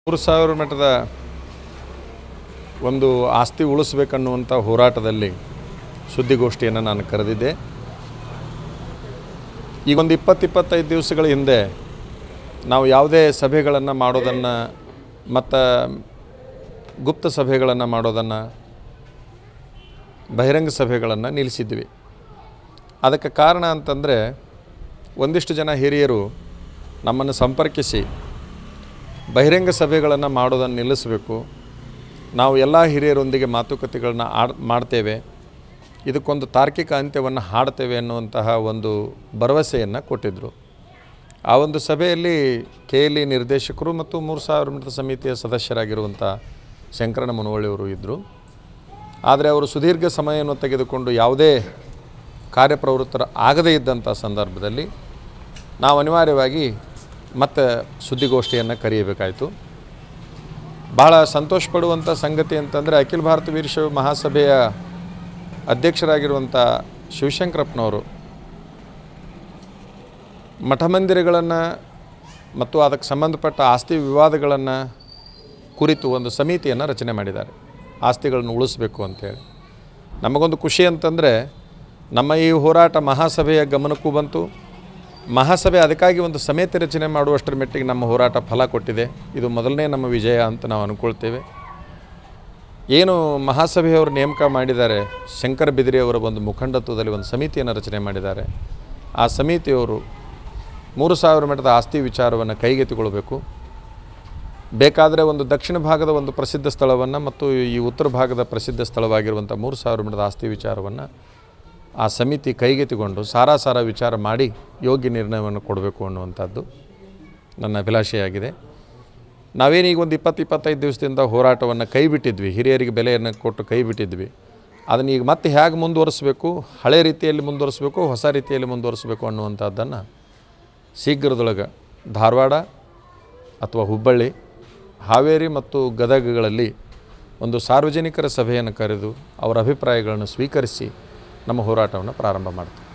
ಮೂರು ಸಾವಿರ ಮಟ್ಟದ ಒಂದು ಆಸ್ತಿ ಉಳಿಸ್ಬೇಕನ್ನುವಂಥ ಹೋರಾಟದಲ್ಲಿ ಸುದ್ದಿಗೋಷ್ಠಿಯನ್ನು ನಾನು ಕರೆದಿದ್ದೆ ಈಗ ಒಂದು ಇಪ್ಪತ್ತು ಇಪ್ಪತ್ತೈದು ದಿವಸಗಳ ಹಿಂದೆ ನಾವು ಯಾವುದೇ ಸಭೆಗಳನ್ನು ಮಾಡೋದನ್ನು ಮತ್ತು ಗುಪ್ತ ಸಭೆಗಳನ್ನು ಮಾಡೋದನ್ನು ಬಹಿರಂಗ ಸಭೆಗಳನ್ನು ನಿಲ್ಲಿಸಿದ್ವಿ ಅದಕ್ಕೆ ಕಾರಣ ಅಂತಂದರೆ ಒಂದಿಷ್ಟು ಜನ ಹಿರಿಯರು ನಮ್ಮನ್ನು ಸಂಪರ್ಕಿಸಿ ಬಹಿರಂಗ ಸಭೆಗಳನ್ನು ಮಾಡೋದನ್ನು ನಿಲ್ಲಿಸಬೇಕು ನಾವು ಎಲ್ಲ ಹಿರಿಯರೊಂದಿಗೆ ಮಾತುಕತೆಗಳನ್ನ ಆಡ್ ಮಾಡ್ತೇವೆ ಇದಕ್ಕೊಂದು ತಾರ್ಕಿಕ ಅಂತ್ಯವನ್ನು ಹಾಡ್ತೇವೆ ಅನ್ನುವಂತಹ ಒಂದು ಭರವಸೆಯನ್ನು ಕೊಟ್ಟಿದ್ದರು ಆ ಒಂದು ಸಭೆಯಲ್ಲಿ ಕೆ ಎಲ್ ಇ ನಿರ್ದೇಶಕರು ಮತ್ತು ಮೂರು ಸಾವಿರ ಮೀಟರ್ ಸಮಿತಿಯ ಸದಸ್ಯರಾಗಿರುವಂಥ ಶಂಕರಣ ಮುನವಳ್ಳಿಯವರು ಇದ್ದರು ಆದರೆ ಅವರು ಸುದೀರ್ಘ ಸಮಯವನ್ನು ತೆಗೆದುಕೊಂಡು ಯಾವುದೇ ಕಾರ್ಯಪ್ರವೃತ್ತರ ಆಗದೇ ಇದ್ದಂಥ ಸಂದರ್ಭದಲ್ಲಿ ನಾವು ಅನಿವಾರ್ಯವಾಗಿ ಮತ್ತೆ ಸುದ್ದಿಗೋಷ್ಠಿಯನ್ನು ಕರೆಯಬೇಕಾಯಿತು ಭಾಳ ಸಂತೋಷ ಪಡುವಂಥ ಸಂಗತಿ ಅಂತಂದರೆ ಅಖಿಲ ಭಾರತ ವೀರಶೈವ ಮಹಾಸಭೆಯ ಅಧ್ಯಕ್ಷರಾಗಿರುವಂಥ ಶಿವಶಂಕರಪ್ಪನವರು ಮಠ ಮಂದಿರಗಳನ್ನು ಮತ್ತು ಅದಕ್ಕೆ ಸಂಬಂಧಪಟ್ಟ ಆಸ್ತಿ ವಿವಾದಗಳನ್ನು ಕುರಿತು ಒಂದು ಸಮಿತಿಯನ್ನು ರಚನೆ ಮಾಡಿದ್ದಾರೆ ಆಸ್ತಿಗಳನ್ನು ಉಳಿಸ್ಬೇಕು ಅಂತೇಳಿ ನಮಗೊಂದು ಖುಷಿ ಅಂತಂದರೆ ನಮ್ಮ ಈ ಹೋರಾಟ ಮಹಾಸಭೆಯ ಗಮನಕ್ಕೂ ಬಂತು ಮಹಾಸಭೆ ಅದಕ್ಕಾಗಿ ಒಂದು ಸಮಿತಿ ರಚನೆ ಮಾಡುವಷ್ಟರ ಮಟ್ಟಿಗೆ ನಮ್ಮ ಹೋರಾಟ ಫಲ ಕೊಟ್ಟಿದೆ ಇದು ಮೊದಲನೇ ನಮ್ಮ ವಿಜಯ ಅಂತ ನಾವು ಅಂದ್ಕೊಳ್ತೇವೆ ಏನು ಮಹಾಸಭೆಯವರು ನೇಮಕ ಮಾಡಿದ್ದಾರೆ ಶಂಕರ ಬಿದಿರಿ ಅವರ ಒಂದು ಮುಖಂಡತ್ವದಲ್ಲಿ ಒಂದು ಸಮಿತಿಯನ್ನು ರಚನೆ ಮಾಡಿದ್ದಾರೆ ಆ ಸಮಿತಿಯವರು ಮೂರು ಸಾವಿರ ಮಟ್ಟದ ಆಸ್ತಿ ವಿಚಾರವನ್ನು ಕೈಗೆತ್ತಿಕೊಳ್ಬೇಕು ಬೇಕಾದರೆ ಒಂದು ದಕ್ಷಿಣ ಭಾಗದ ಒಂದು ಪ್ರಸಿದ್ಧ ಸ್ಥಳವನ್ನು ಮತ್ತು ಈ ಉತ್ತರ ಭಾಗದ ಪ್ರಸಿದ್ಧ ಸ್ಥಳವಾಗಿರುವಂಥ ಮೂರು ಸಾವಿರ ಮಟ್ಟದ ಆಸ್ತಿ ವಿಚಾರವನ್ನು ಆ ಸಮಿತಿ ಕೈಗೆತ್ತಿಕೊಂಡು ಸಾರಾಸಾರ ವಿಚಾರ ಮಾಡಿ ಯೋಗ್ಯ ನಿರ್ಣಯವನ್ನು ಕೊಡಬೇಕು ಅನ್ನುವಂಥದ್ದು ನನ್ನ ಅಭಿಲಾಷೆಯಾಗಿದೆ ನಾವೇನೀಗ ಒಂದು ಇಪ್ಪತ್ತು ಇಪ್ಪತ್ತೈದು ದಿವಸದಿಂದ ಹೋರಾಟವನ್ನು ಕೈ ಬಿಟ್ಟಿದ್ವಿ ಹಿರಿಯರಿಗೆ ಬೆಲೆಯನ್ನು ಕೊಟ್ಟು ಕೈ ಬಿಟ್ಟಿದ್ವಿ ಅದನ್ನು ಈಗ ಮತ್ತೆ ಹೇಗೆ ಮುಂದುವರಿಸಬೇಕು ಹಳೆ ರೀತಿಯಲ್ಲಿ ಮುಂದುವರಿಸಬೇಕು ಹೊಸ ರೀತಿಯಲ್ಲಿ ಮುಂದುವರಿಸಬೇಕು ಅನ್ನುವಂಥದ್ದನ್ನು ಶೀಘ್ರದೊಳಗೆ ಧಾರವಾಡ ಅಥವಾ ಹುಬ್ಬಳ್ಳಿ ಹಾವೇರಿ ಮತ್ತು ಗದಗಗಳಲ್ಲಿ ಒಂದು ಸಾರ್ವಜನಿಕರ ಸಭೆಯನ್ನು ಕರೆದು ಅವರ ಅಭಿಪ್ರಾಯಗಳನ್ನು ಸ್ವೀಕರಿಸಿ ನಮ್ಮ ಹೋರಾಟವನ್ನು ಪ್ರಾರಂಭ ಮಾಡ್ತೀವಿ